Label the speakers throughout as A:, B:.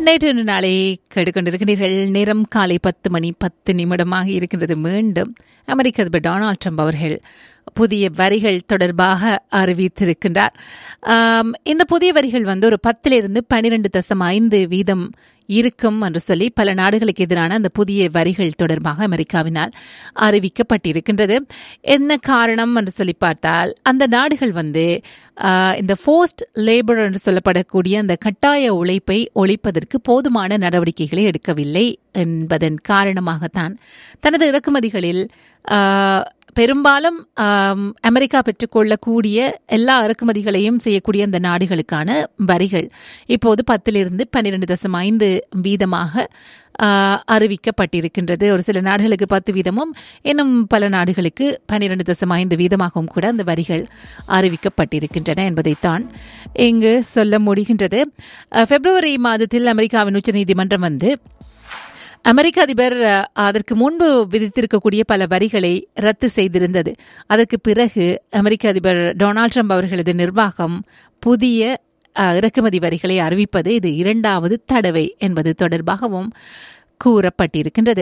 A: நேற்று நாளை கேட்டுக்கொண்டிருக்கிறீர்கள் நேரம் காலை பத்து மணி பத்து நிமிடமாக இருக்கின்றது மீண்டும் அமெரிக்க அதிபர் டொனால்ட் ட்ரம்ப் அவர்கள் புதிய வரிகள் தொடர்பாக அறிவித்திருக்கின்றார் ஆம், இந்த புதிய வரிகள் வந்து ஒரு பத்திலிருந்து பன்னிரண்டு தசம் ஐந்து வீதம் இருக்கும் என்று சொல்லி பல நாடுகளுக்கு எதிரான அந்த புதிய வரிகள் தொடர்பாக அமெரிக்காவினால் அறிவிக்கப்பட்டிருக்கின்றது என்ன காரணம் என்று சொல்லி பார்த்தால் அந்த நாடுகள் வந்து ஆஹ், இந்த ஃபோஸ்ட் லேபர் என்று சொல்லப்படக்கூடிய அந்த கட்டாய உழைப்பை ஒழிப்பதற்கு போதுமான நடவடிக்கைகளை எடுக்கவில்லை என்பதன் காரணமாகத்தான் தனது இறக்குமதிகளில் ஆஹ், பெரும்பாலும் ஆம், அமெரிக்கா பெற்றுக்கொள்ளக்கூடிய எல்லா இறக்குமதிகளையும் செய்யக்கூடிய அந்த நாடுகளுக்கான வரிகள் இப்போது பத்திலிருந்து பன்னிரண்டு தசம் ஐந்து வீதமாக ஆ, அறிவிக்கப்பட்டிருக்கின்றது ஒரு சில நாடுகளுக்கு பத்து வீதமும் இன்னும் பல நாடுகளுக்கு பன்னிரண்டு தசம் ஐந்து வீதமாகவும் கூட அந்த வரிகள் அறிவிக்கப்பட்டிருக்கின்றன என்பதைத்தான் இங்கு சொல்ல முடிகின்றது அ, பிப்ரவரி மாதத்தில் அமெரிக்காவின் உச்சநீதிமன்றம் வந்து அமெரிக்க அதிபர் அஹ், அதற்கு முன்பு விதித்திருக்கக்கூடிய பல வரிகளை ரத்து செய்திருந்தது அதற்கு பிறகு அமெரிக்க அதிபர் டொனால்ட் ட்ரம்ப் அவர்களது நிர்வாகம் புதிய அஹ், இறக்குமதி வரிகளை அறிவிப்பது இது இரண்டாவது தடவை என்பது தொடர்பாகவும் கூறப்பட்டிருக்கின்றது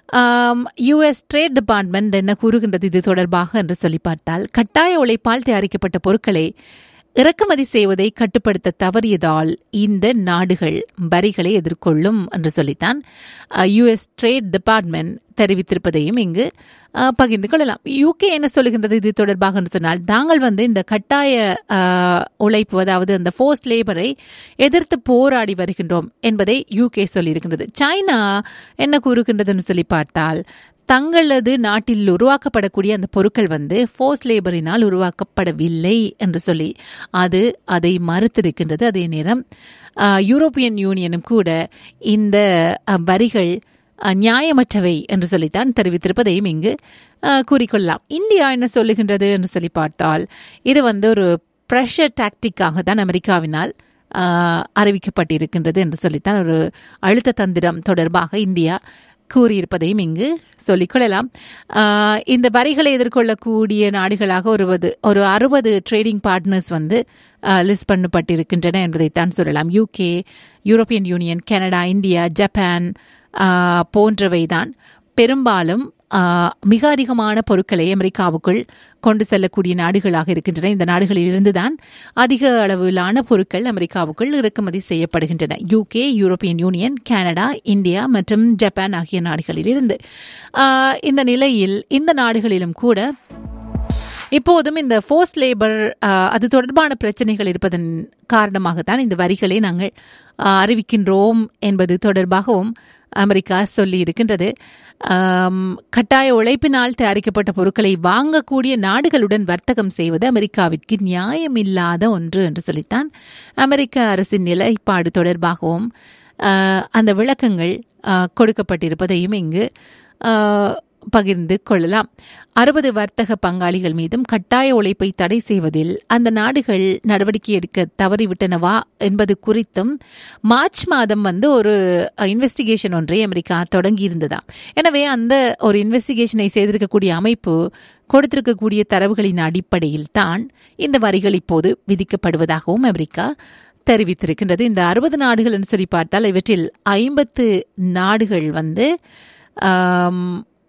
A: யுஎஸ் ட்ரேட் டிபார்ட்மெண்ட் என்ன கூறுகின்றது இது தொடர்பாக என்று சொல்லி பார்த்தால் கட்டாய உழைப்பால் தயாரிக்கப்பட்ட பொருட்களை இறக்குமதி செய்வதை கட்டுப்படுத்த தவறியதால் இந்த நாடுகள் வரிகளை எதிர்கொள்ளும் என்று சொல்லித்தான் யுஎஸ் ட்ரேட் டிபார்ட்மெண்ட் தெரிவித்திருப்பதையும் இங்கு அஹ், பகிர்ந்து கொள்ளலாம் யூகே என்ன சொல்லுகின்றது இது தொடர்பாக என்று சொன்னால் தாங்கள் வந்து இந்த கட்டாய அஹ், உழைப்பு அதாவது அந்த ஃபோர்ஸ்ட் லேபரை எதிர்த்து போராடி வருகின்றோம் என்பதை யூகே சொல்லியிருக்கின்றது சைனா என்ன கூறுகின்றதுன்னு சொல்லி பார்த்தால் தங்களது நாட்டில் உருவாக்கப்படக்கூடிய அந்த பொருட்கள் வந்து ஃபோர்ஸ் லேபரினால் உருவாக்கப்படவில்லை என்று சொல்லி அது அதை மறுத்திருக்கின்றது அதே நேரம் ஆஹ், யூரோப்பியன் யூனியனும் கூட இந்த அஹ், வரிகள் அஹ், நியாயமற்றவை என்று சொல்லித்தான் தெரிவித்திருப்பதையும் இங்கு அஹ், கூறிக்கொள்ளலாம் இந்தியா என்ன சொல்லுகின்றது என்று சொல்லி பார்த்தால் இது வந்து ஒரு ப்ரெஷர் டாக்டிக்காக தான் அமெரிக்காவினால் ஆஹ், அறிவிக்கப்பட்டிருக்கின்றது என்று சொல்லித்தான் ஒரு அழுத்த தந்திரம் தொடர்பாக இந்தியா கூறியிருப்பதையும் இங்கு சொல்லிக்கொள்ளலாம் ஆஹ், இந்த வரிகளை எதிர்கொள்ளக்கூடிய நாடுகளாக ஒருவது ஒரு அறுபது ட்ரேடிங் பார்ட்னர்ஸ் வந்து லிஸ்ட் பண்ணப்பட்டிருக்கின்றன என்பதைத்தான் சொல்லலாம் UK European union Canada India Japan ஆஹ், போன்றவைதான் பெரும்பாலும் ஆஹ், மிக அதிகமான பொருட்களை அமெரிக்காவுக்குள் கொண்டு செல்லக்கூடிய நாடுகளாக இருக்கின்றன இந்த நாடுகளில் இருந்துதான் அதிக அளவிலான பொருட்கள் அமெரிக்காவுக்குள் இறக்குமதி செய்யப்படுகின்றன UK European union Canada India மற்றும் ஜப்பான் ஆகிய நாடுகளில் இருந்து ஆஹ், இந்த நிலையில் இந்த நாடுகளிலும் கூட இப்போதும் இந்த ஃபோர்ஸ்ட் லேபர் அது தொடர்பான பிரச்சனைகள் இருப்பதன் காரணமாகத்தான் இந்த வரிகளை நாங்கள் ஆஹ், அறிவிக்கின்றோம் என்பது தொடர்பாகவும் அமெரிக்கா சொல்லி இருக்கின்றது ஆம், கட்டாய உழைப்பினால் தயாரிக்கப்பட்ட பொருட்களை வாங்கக்கூடிய நாடுகளுடன் வர்த்தகம் செய்வது அமெரிக்காவிற்கு நியாயமில்லாத ஒன்று என்று சொல்லித்தான் அமெரிக்க அரசின் நிலைப்பாடு தொடர்பாகவும் ஆஹ், அந்த விளக்கங்கள் ஆஹ், கொடுக்கப்பட்டிருப்பதையும் இங்கு ஆஹ், பகிர்ந்து கொள்ளலாம் அறுபது வர்த்தக பங்காளிகள் மீதும் கட்டாய உழைப்பை தடை செய்வதில் அந்த நாடுகள் நடவடிக்கை எடுக்க தவறிவிட்டனவா என்பது குறித்தும் மார்ச் மாதம் வந்து ஒரு இன்வெஸ்டிகேஷன் ஒன்றை அமெரிக்கா தொடங்கியிருந்ததாம் எனவே அந்த ஒரு இன்வெஸ்டிகேஷனை செய்திருக்கக்கூடிய அமைப்பு கொடுத்திருக்கக்கூடிய தரவுகளின் அடிப்படையில் தான் இந்த வரிகள் இப்போது விதிக்கப்படுவதாகவும் அமெரிக்கா தெரிவித்திருக்கின்றது இந்த அறுபது நாடுகள் என்று சொல்லி பார்த்தால் இவற்றில் ஐம்பத்து நாடுகள் வந்து ஆம்,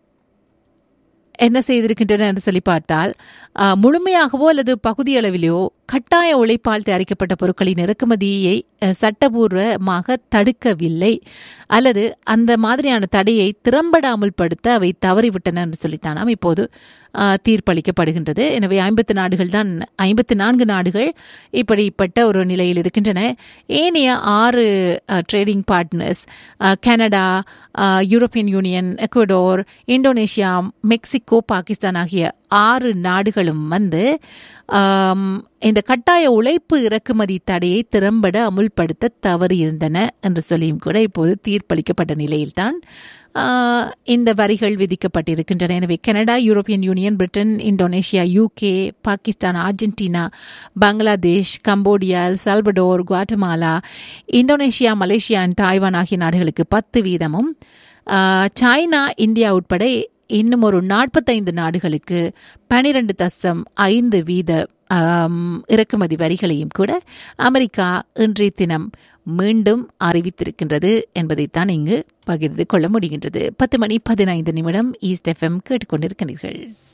A: என்ன செய்திருக்கின்றன என்று சொல்லி பார்த்தால் ஆ, முழுமையாகவோ அல்லது பகுதியளவிலோ கட்டாய உழைப்பால் தயாரிக்கப்பட்ட பொருட்களின் இறக்குமதியை அ, சட்டபூர்வமாக தடுக்கவில்லை அல்லது அந்த மாதிரியான தடையை திறம்படாமல் படுத்த அவை தவறிவிட்டன என்று சொல்லித்தானாம் இப்போது ஆ, தீர்ப்பளிக்கப்படுகின்றது எனவே ஐம்பத்து நாடுகள் தான் ஐம்பத்து நான்கு நாடுகள் இப்படிப்பட்ட ஒரு நிலையில் இருக்கின்றன ஏனைய ஆறு ட்ரேடிங் பார்ட்னர்ஸ் கனடா ஆ, European union Ecuador Indonesia Mexico Pakistan ஆகிய ஆறு நாடுகளும் வந்து ஆம், இந்த கட்டாய உழைப்பு இறக்குமதி தடையை திறம்பட அமுல்படுத்த தவறியிருந்தன என்று சொல்லியும் கூட இப்போது தீர்ப்பளிக்கப்பட்ட நிலையில்தான் ஆஹ், இந்த வரிகள் விதிக்கப்பட்டிருக்கின்றன எனவே Canada European union Britain Indonesia UK Pakistan Argentina Bangladesh Cambodia El Salvador Guatemala Indonesia Malaysia and Taiwan ஆகிய நாடுகளுக்கு பத்து வீதமும் ஆஹ், சைனா இந்தியா உட்பட இன்னும் ஒரு நாற்பத்தைந்து நாடுகளுக்கு பனிரெண்டு தசம் ஐந்து வீத ஆம், இறக்குமதி வரிகளையும் கூட அமெரிக்கா இன்றைய தினம் மீண்டும் அறிவித்திருக்கின்றது என்பதைத்தான் இங்கு பகிர்ந்து கொள்ள முடிகின்றது பத்து மணி பதினைந்து நிமிடம் ஈஸ்ட் எஃப்எம் கேட்டுக்கொண்டிருக்கிறீர்கள்